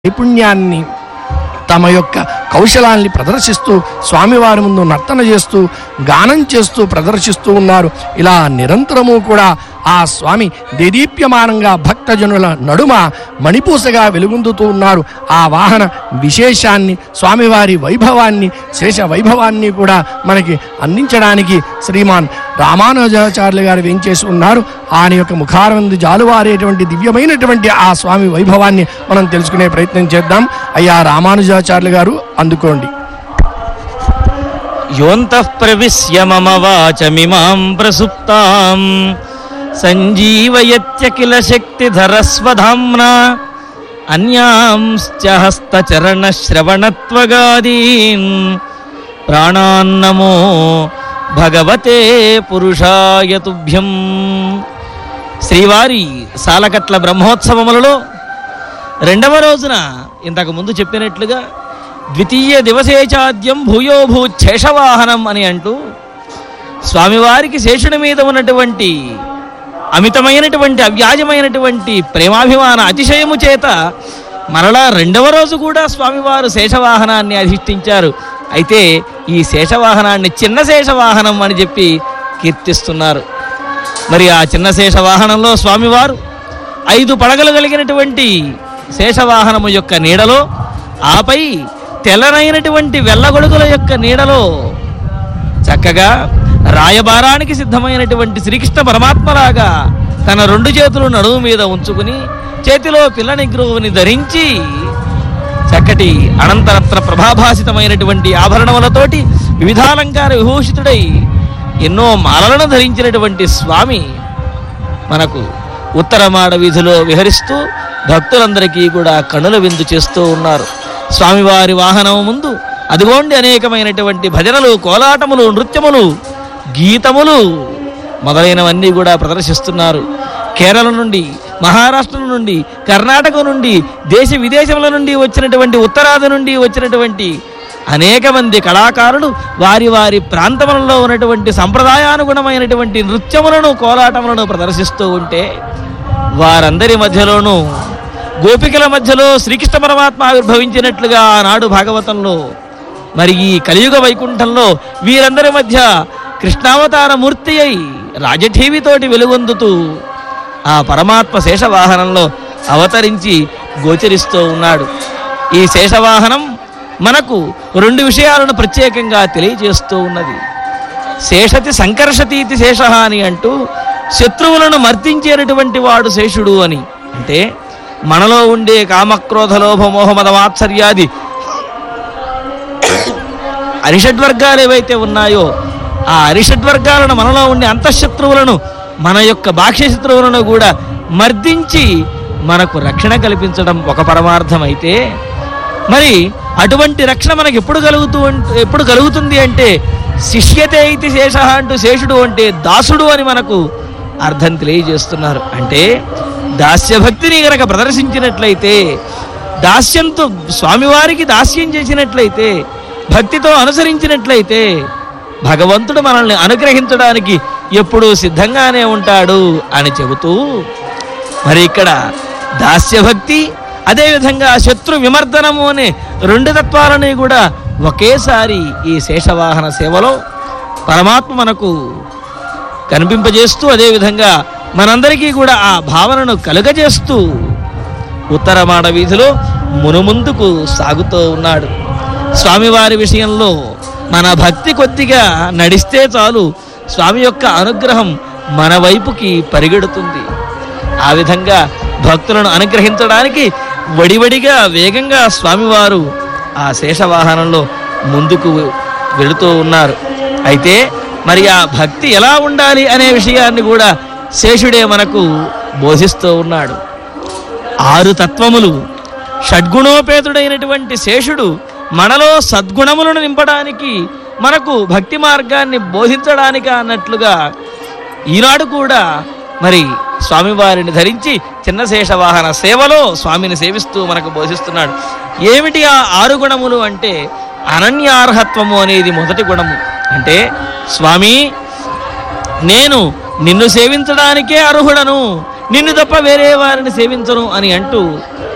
నైపుణ్యాన్ని తమ యొక్క కౌశలాన్ని ప్రదర్శిస్తూ స్వామివారి ముందు నర్తన చేస్తూ గానం చేస్తూ ప్రదర్శిస్తూ ఉన్నారు ఇలా నిరంతరము కూడా ఆ స్వామి దేదీప్యమానంగా భక్తజనుల నడుమ మణిపూసగా వెలుగొందుతూ ఉన్నారు ఆ వాహన విశేషాన్ని స్వామివారి వైభవాన్ని శేష వైభవాన్ని కూడా మనకి అందించడానికి శ్రీమాన్ రామానుజాచార్యులు గారు వేంచేసి ఉన్నారు ఆయన యొక్క ముఖారవిందు జాలువారేటువంటి దివ్యమైనటువంటి ఆ స్వామి వైభవాన్ని మనం తెలుసుకునే ప్రయత్నం చేద్దాం అయ్యా రామానుజాచార్యులు గారు అందుకోండి యోంతః ప్రవిశ్య మమ వాచమిమాం ప్రసుప్తాం సంజీవయత్యఖిల శక్తిధరస్వధామ్నా అన్యాంశ్చ హస్తచరణశ్రవణత్వగాదీన్ ప్రాణాన్నమో భగవతే పురుషాయ తుభ్యం శ్రీవారి సాలకట్ల బ్రహ్మోత్సవములలో రెండవ రోజున ఇంతకు ముందు చెప్పినట్లుగా ద్వితీయ దివసేచాద్యం భూయోభూ శేషవాహనం అని అంటూ స్వామివారికి శేషుని మీద ఉన్నటువంటి అమితమైనటువంటి అవ్యాజమైనటువంటి ప్రేమాభిమాన అతిశయము చేత మరలా రెండవ రోజు కూడా స్వామివారు శేషవాహనాన్ని అధిష్ఠించారు అయితే ఈ శేషవాహనాన్ని చిన్న శేషవాహనం అని చెప్పి కీర్తిస్తున్నారు మరి ఆ చిన్న శేషవాహనంలో స్వామివారు ఐదు పడగలు కలిగినటువంటి శేషవాహనము యొక్క నీడలో ఆపై తెల్లనైనటువంటి వెల్లగొడుగుల యొక్క నీడలో చక్కగా రాయబారానికి సిద్ధమైనటువంటి శ్రీకృష్ణ పరమాత్మలాగా తన రెండు చేతులు నడుము మీద ఉంచుకుని చేతిలో పిల్ల నిగ్రహుని ధరించి చక్కటి అనంతరత్న ప్రభాభాసితమైనటువంటి ఆభరణములతోటి వివిధాలంకార విభూషితుడై ఎన్నో మాలలను ధరించినటువంటి స్వామి మనకు ఉత్తరమాడ వీధిలో విహరిస్తూ భక్తులందరికీ కూడా కనుల విందు చేస్తూ ఉన్నారు స్వామివారి వాహనం ముందు అదిగోండి అనేకమైనటువంటి భజనలు కోలాటములు నృత్యములు గీతములు మొదలైనవన్నీ కూడా ప్రదర్శిస్తున్నారు కేరళ నుండి మహారాష్ట్ర నుండి కర్ణాటక నుండి దేశ విదేశముల నుండి వచ్చినటువంటి ఉత్తరాది నుండి వచ్చినటువంటి అనేక మంది కళాకారులు వారి వారి ప్రాంతములలో ఉన్నటువంటి సంప్రదాయానుగుణమైనటువంటి నృత్యములను కోలాటములను ప్రదర్శిస్తూ ఉంటే వారందరి మధ్యలోనూ గోపికల మధ్యలో శ్రీకృష్ణ పరమాత్మ ఆవిర్భవించినట్లుగా ఆనాడు భాగవతంలో మరి ఈ కలియుగ వైకుంఠంలో వీరందరి మధ్య కృష్ణావతార మూర్తి అయి రాజఠీవితోటి వెలుగొందుతూ ఆ పరమాత్మ శేషవాహనంలో అవతరించి గోచరిస్తూ ఉన్నాడు ఈ శేషవాహనం మనకు రెండు విషయాలను ప్రత్యేకంగా తెలియజేస్తూ ఉన్నది శేషతి సంకర్షతీతి శేష అని అంటూ శత్రువులను మర్దించేటటువంటి వాడు శేషుడు అని అంటే మనలో ఉండే కామక్రోధ లోభ మోహ మద మాత్సర్యాది అరిషడ్వర్గాలు ఏవైతే ఉన్నాయో ఆ అరిషడ్వర్గాలను మనలో ఉండే అంతఃశత్రువులను మన యొక్క బాహ్య శత్రువులను కూడా మర్దించి మనకు రక్షణ కల్పించడం ఒక పరమార్థం అయితే మరి అటువంటి రక్షణ మనకు ఎప్పుడు కలుగుతూ ఉంట- ఎప్పుడు కలుగుతుంది అంటే శిష్యతే ఇది శేష అంటూ శేషుడు అంటే దాసుడు అని మనకు అర్థం తెలియజేస్తున్నారు అంటే దాస్యభక్తిని గనక ప్రదర్శించినట్లయితే దాస్యంతో స్వామివారికి దాస్యం చేసినట్లయితే భక్తితో అనుసరించినట్లయితే భగవంతుడు మనల్ని అనుగ్రహించడానికి ఎప్పుడూ సిద్ధంగానే ఉంటాడు అని చెబుతూ మరి ఇక్కడ దాస్యభక్తి అదేవిధంగా శత్రు విమర్దనము అనే రెండు తత్వాలని కూడా ఒకేసారి ఈ శేషవాహన సేవలో పరమాత్మ మనకు కనిపింపజేస్తూ అదేవిధంగా మనందరికీ కూడా ఆ భావనను కలుగజేస్తూ ఉత్తరమాడ వీధిలో మునుముందుకు సాగుతూ ఉన్నాడు స్వామివారి విషయంలో మన భక్తి కొద్దిగా నడిస్తే చాలు స్వామి యొక్క అనుగ్రహం మన వైపుకి పరిగెడుతుంది ఆ విధంగా భక్తులను అనుగ్రహించడానికి వడివడిగా వేగంగా స్వామివారు ఆ శేషవాహనంలో ముందుకు వెళుతూ ఉన్నారు అయితే మరి ఆ భక్తి ఎలా ఉండాలి అనే విషయాన్ని కూడా శేషుడే మనకు బోధిస్తూ ఉన్నాడు ఆరు తత్వములు షడ్గుణోపేతుడైనటువంటి శేషుడు మనలో సద్గుణములను నింపడానికి మనకు భక్తి మార్గాన్ని బోధించడానికి అన్నట్లుగా ఈనాడు కూడా మరి స్వామివారిని ధరించి చిన్న శేషవాహన సేవలో స్వామిని సేవిస్తూ మనకు బోధిస్తున్నాడు ఏమిటి ఆ ఆరు గుణములు అంటే అనన్యార్హత్వము అనేది మొదటి గుణము అంటే స్వామి నేను నిన్ను సేవించడానికే అర్హుడను నిన్ను తప్ప వేరే వారిని సేవించను అని అంటూ